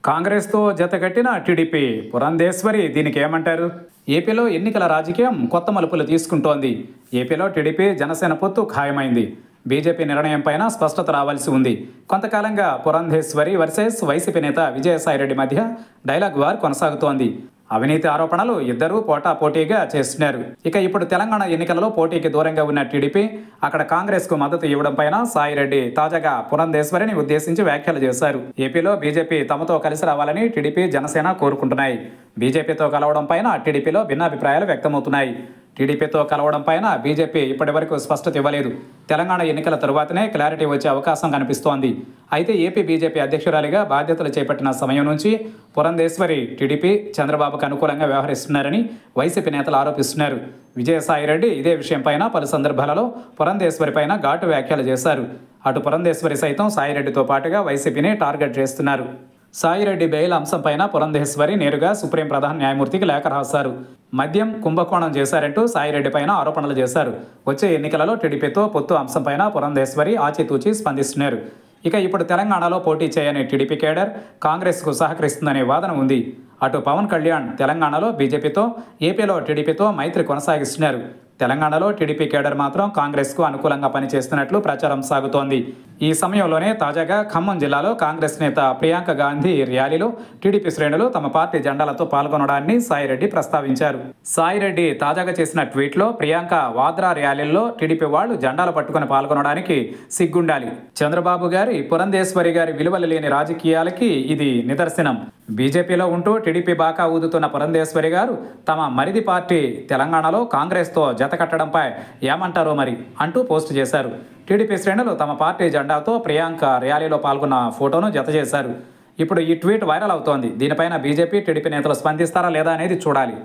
కాంగ్రెస్తో జతకట్టిన టీడీపీ పురంధేశ్వరి దీనికి ఏమంటారు ఏపీలో ఎన్నికల రాజకీయం కొత్త మలుపులు తీసుకుంటోంది ఏపీలో టీడీపీ జనసేన పొత్తు ఖాయమైంది బీజేపీ నిర్ణయం పైన స్పష్టత రావాల్సి ఉంది కొంతకాలంగా పురంధేశ్వరి వర్సెస్ వైసీపీ నేత విజయసాయిరెడ్డి మధ్య డైలాగ్ వార్ కొనసాగుతోంది అవినీతి ఆరోపణలు ఇద్దరూ పోటాపోటీగా చేస్తున్నారు ఇక ఇప్పుడు తెలంగాణ ఎన్నికలలో పోటీకి దూరంగా ఉన్న టీడీపీ అక్కడ కాంగ్రెస్ కు మద్దతు ఇవ్వడం పైన సాయిరెడ్డి తాజాగా పురంధేశ్వరిని ఉద్దేశించి వ్యాఖ్యలు చేశారు ఏపీలో బీజేపీ తమతో కలిసి రావాలని టీడీపీ జనసేన కోరుకుంటున్నాయి బీజేపీతో కలవడం పైన టీడీపీలో భిన్నాభిప్రాయాలు వ్యక్తమవుతున్నాయి టీడీపీతో కలవడం పైన బీజేపీ ఇప్పటివరకు స్పష్టత ఇవ్వలేదు తెలంగాణ ఎన్నికల తరువాతనే క్లారిటీ వచ్చే అవకాశం కనిపిస్తోంది అయితే ఏపీ బీజేపీ అధ్యక్షురాలిగా బాధ్యతలు చేపట్టిన సమయం నుంచి పురంధేశ్వరి టీడీపీ చంద్రబాబుకు అనుకూలంగా వ్యవహరిస్తున్నారని వైసీపీ నేతలు ఆరోపిస్తున్నారు విజయసాయిరెడ్డి ఇదే విషయంపైన పలు సందర్భాలలో పురంధేశ్వరి పైన ఘాటు వ్యాఖ్యలు చేశారు అటు పురంధేశ్వరి సైతం సాయిరెడ్డితో పాటుగా వైసీపీని టార్గెట్ చేస్తున్నారు సాయిరెడ్డి బెయిల్ అంశంపైన పురంధేశ్వరి నేరుగా సుప్రీం ప్రధాన న్యాయమూర్తికి లేఖ రాశారు మద్యం కుంభకోణం చేశారంటూ సాయిరెడ్డి పైన ఆరోపణలు చేశారు వచ్చే ఎన్నికలలో టీడీపీతో పొత్తు అంశంపైన పురంధేశ్వరి ఆచితూచి స్పందిస్తున్నారు ఇక ఇప్పుడు తెలంగాణలో పోటీ చేయని టీడీపీ కేడర్ కాంగ్రెస్కు సహకరిస్తుందనే వాదన ఉంది అటు పవన్ కళ్యాణ్ తెలంగాణలో బీజేపీతో ఏపీలో టీడీపీతో మైత్రి కొనసాగిస్తున్నారు తెలంగాణలో టీడీపీ కేడర్ మాత్రం కాంగ్రెస్కు అనుకూలంగా పనిచేస్తున్నట్లు ప్రచారం సాగుతోంది ఈ సమయంలోనే తాజాగా ఖమ్మం జిల్లాలో కాంగ్రెస్ నేత ప్రియాంక గాంధీ ర్యాలీలో టీడీపీ శ్రేణులు తమ పార్టీ జెండాలతో పాల్గొనడాన్ని సాయిరెడ్డి ప్రస్తావించారు సాయిరెడ్డి తాజాగా చేసిన ట్వీట్లో ప్రియాంక వాద్రా ర్యాలీల్లో టీడీపీ వాళ్ళు జెండాలు పట్టుకుని పాల్గొనడానికి సిగ్గుండాలి చంద్రబాబు గారి పురంధేశ్వరి గారి విలువలు లేని రాజకీయాలకి ఇది నిదర్శనం బీజేపీలో ఉంటూ టీడీపీ బాకా ఊదుతున్న పురంధేశ్వరి గారు తమ మరిది పార్టీ తెలంగాణలో కాంగ్రెస్తో జత కట్టడంపై ఏమంటారో మరి అంటూ పోస్ట్ చేశారు టీడీపీ శ్రేణులు తమ పార్టీ జెండాతో ప్రియాంక ర్యాలీలో పాల్గొన్న ఫోటోను జత చేశారు ఇప్పుడు ఈ ట్వీట్ వైరల్ అవుతోంది దీనిపైన బీజేపీ టీడీపీ నేతలు స్పందిస్తారా లేదా అనేది చూడాలి